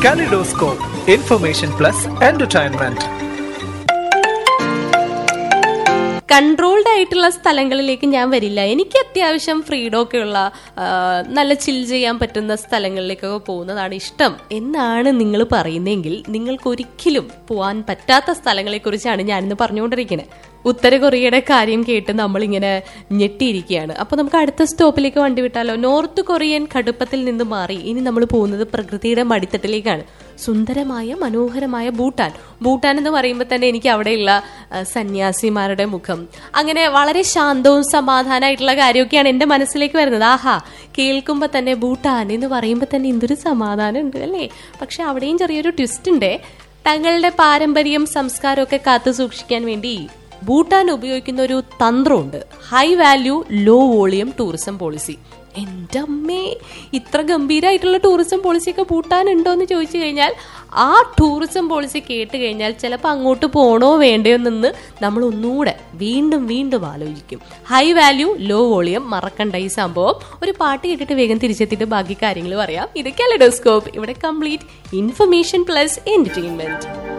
Kaleidoscope, information plus entertainment. Controlled ആയിട്ടുള്ള സ്ഥലങ്ങളിലേക്ക് ഞാൻ വരില്ല എനിക്ക് അത്യാവശ്യം ഫ്രീഡം ഒക്കെ ഉള്ള ആ, നല്ല ചിൽ ചെയ്യാൻ പറ്റുന്ന സ്ഥലങ്ങളിലേക്കൊക്കെ പോകുന്നതാണ് ഇഷ്ടം എന്നാണ് നിങ്ങൾ പറയുന്നതെങ്കിൽ നിങ്ങൾക്ക് ഒരിക്കലും പോവാൻ പറ്റാത്ത സ്ഥലങ്ങളെ കുറിച്ചാണ് ഞാനിന്ന് പറഞ്ഞുകൊണ്ടിരിക്കുന്നത് ഉത്തര കൊറിയയുടെ കാര്യം കേട്ട് നമ്മളിങ്ങനെ ഞെട്ടിയിരിക്കുകയാണ് അപ്പൊ നമുക്ക് അടുത്ത സ്റ്റോപ്പിലേക്ക് വണ്ടി വിട്ടാലോ നോർത്ത് കൊറിയൻ കടുപ്പത്തിൽ നിന്ന് മാറി ഇനി നമ്മൾ പോകുന്നത് പ്രകൃതിയുടെ മടിത്തട്ടിലേക്കാണ് സുന്ദരമായ മനോഹരമായ ഭൂട്ടാൻ ഭൂട്ടാൻ എന്ന് പറയുമ്പോൾ തന്നെ എനിക്ക് അവിടെയുള്ള ആ, സന്യാസിമാരുടെ മുഖം അങ്ങനെ വളരെ ശാന്തവും സമാധാനമായിട്ടുള്ള കാര്യമൊക്കെയാണ് എൻ്റെ മനസ്സിലേക്ക് വരുന്നത് ആഹാ കേൾക്കുമ്പോൾ തന്നെ ഭൂട്ടാൻ എന്ന് പറയുമ്പോൾ തന്നെ എന്തൊരു സമാധാനം ഉണ്ട് അല്ലേ പക്ഷെ അവിടെയും ചെറിയൊരു ട്വിസ്റ്റ് ഉണ്ട് തങ്ങളുടെ പാരമ്പര്യം സംസ്കാരമൊക്കെ കാത്തു സൂക്ഷിക്കാൻ വേണ്ടി ഭൂട്ടാൻ ഉപയോഗിക്കുന്ന ഒരു തന്ത്രമുണ്ട് high value low volume tourism policy എൻ്റെ അമ്മേ ഇത്ര ഗംഭീരമായിട്ടുള്ള ടൂറിസം പോളിസിയൊക്കെ ഭൂട്ടാൻ ഉണ്ടോ എന്ന് ചോദിച്ചു കഴിഞ്ഞാൽ ആ ടൂറിസം പോളിസി കേട്ട് കഴിഞ്ഞാൽ ചിലപ്പോൾ അങ്ങോട്ട് പോകണോ വേണ്ടയോ എന്ന് നമ്മൾ ഒന്നുകൂടെ വീണ്ടും വീണ്ടും ആലോചിക്കും ഹൈ വാല്യൂ ലോ വോളിയം മറക്കണ്ട ഈ സംഭവം ഒരു പാട്ട് കേട്ടിട്ട് വേഗം തിരിച്ചെത്തിയിട്ട് ബാക്കി കാര്യങ്ങൾ പറയാം ഇത് കാലഡോസ്കോപ്പ് ഇവിടെ കംപ്ലീറ്റ് ഇൻഫർമേഷൻ പ്ലസ് എന്റർടൈൻമെന്റ്